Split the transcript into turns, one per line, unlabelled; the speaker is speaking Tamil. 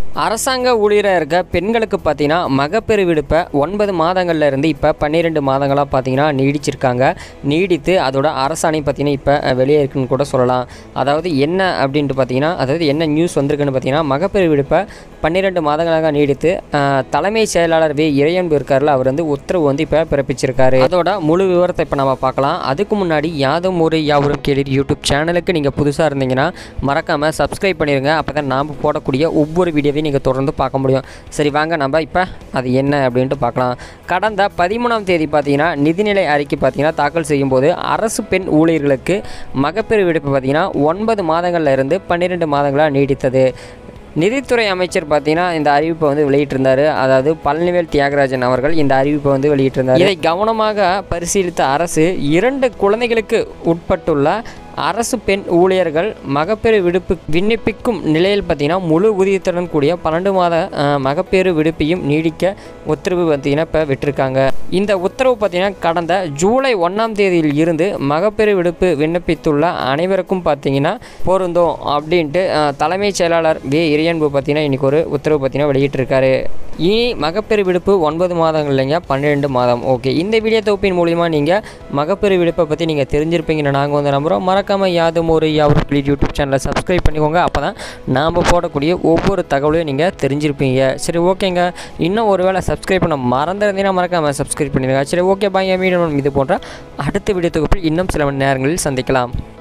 அரசாங்க ஊழியராக இருக்க பெண்களுக்கு பார்த்தீங்கன்னா மகப்பேறு விடுப்பை ஒன்பது மாதங்கள்ல இருந்து இப்போ பன்னிரெண்டு மாதங்களாக பார்த்தீங்கன்னா நீடிச்சிருக்காங்க நீடித்து அதோட அரசாணை பார்த்தீங்கன்னா இப்போ வெளியே இருக்குன்னு கூட சொல்லலாம் அதாவது என்ன அப்படின்ட்டு பார்த்தீங்கன்னா அதாவது என்ன நியூஸ் வந்திருக்குன்னு பார்த்தீங்கன்னா மகப்பேறு விடுப்பை பன்னிரெண்டு மாதங்களாக நீடித்து அஹ், தலைமை செயலாளர் வி இறையன்பு இருக்கார்ல அவர் வந்து உத்தரவு வந்து இப்போ பிறப்பிச்சிருக்காரு அதோட முழு விவரத்தை இப்போ நம்ம பார்க்கலாம் அதுக்கு முன்னாடி யாதும் ஒரு யாவரும் கேளீர் யூடியூப் சேனலுக்கு நீங்கள் புதுசாக இருந்தீங்கன்னா மறக்காமல் சப்ஸ்கிரைப் பண்ணிடுங்க அப்போ தான் நாம் போடக்கூடிய ஒவ்வொரு வீடியோவையும் நீங்கள் தொடர்ந்து பார்க்க முடியும் சரி வாங்க நம்ம இப்போ அது என்ன அப்படின்ட்டு பார்க்கலாம் கடந்த பதிமூணாம் தேதி பார்த்தீங்கன்னா நிதிநிலை அறிக்கை பார்த்தீங்கன்னா தாக்கல் செய்யும்போது அரசு பெண் ஊழியர்களுக்கு மகப்பேறு விடுப்பு பார்த்தீங்கன்னா ஒன்பது மாதங்கள்ல இருந்து பன்னிரெண்டு மாதங்களாக நீடித்தது நிதித்துறை அமைச்சர் பார்த்தீங்கன்னா இந்த அறிவிப்பை வந்து வெளியிட்டிருந்தார் அதாவது பழனிவேல் தியாகராஜன் அவர்கள் இந்த அறிவிப்பை வந்து வெளியிட்டிருந்தார் இதை கவனமாக பரிசீலித்த அரசு இரண்டு குழந்தைகளுக்கு உட்பட்டுள்ள அரசு பெண் ஊழியர்கள் மகப்பேறு விடுப்பு விண்ணப்பிக்கும் நிலையில் பார்த்தீங்கன்னா முழு ஊதியத்துடன் கூடிய பன்னெண்டு மாத அஹ், மகப்பேறு விடுப்பையும் நீடிக்க உத்தரவு பார்த்தீங்கன்னா இப்போ விட்டிருக்காங்க இந்த உத்தரவு பார்த்தீங்கன்னா கடந்த ஜூலை ஒன்றாம் தேதியில் இருந்து மகப்பேறு விடுப்பு விண்ணப்பித்துள்ள அனைவருக்கும் பார்த்தீங்கன்னா பொருந்தும் அப்படின்ட்டு அஹ், தலைமைச் செயலாளர் வே இறையன்பு பார்த்தீங்கன்னா இன்றைக்கி ஒரு உத்தரவு பார்த்தீங்கன்னா வெளியிட்டிருக்காரு இனி மகப்பேறு விடுப்பு ஒன்பது மாதங்கள் இல்லைங்க பன்னிரெண்டு மாதம் ஓகே இந்த வீடியோ தொகுப்பின் மூலிமா நீங்கள் மகப்பேறு விடுப்பை பற்றி நீங்கள் தெரிஞ்சிருப்பீங்கன்னு நாங்கள் வந்து நம்புகிறோம் மறக்காமல் யாதும் ஒரு யாவரும் ப்ளீஸ் யூடியூப் சேனலை சப்ஸ்கிரைப் பண்ணிக்கோங்க அப்போ தான் நாம் போடக்கூடிய ஒவ்வொரு தகவலையும் நீங்கள் தெரிஞ்சிருப்பீங்க சரி ஓகேங்க இன்னும் ஒரு வேளை சப்ஸ்கிரைப் பண்ண மறந்துருந்தீங்கன்னா மறக்காமல் சப்ஸ்கிரைப் பண்ணிடுங்க சரி ஓகே பாய் மீண்டும் இது போன்ற அடுத்த வீடியோ தொகுப்பில் இன்னும் சில மணி நேரங்களில் சந்திக்கலாம்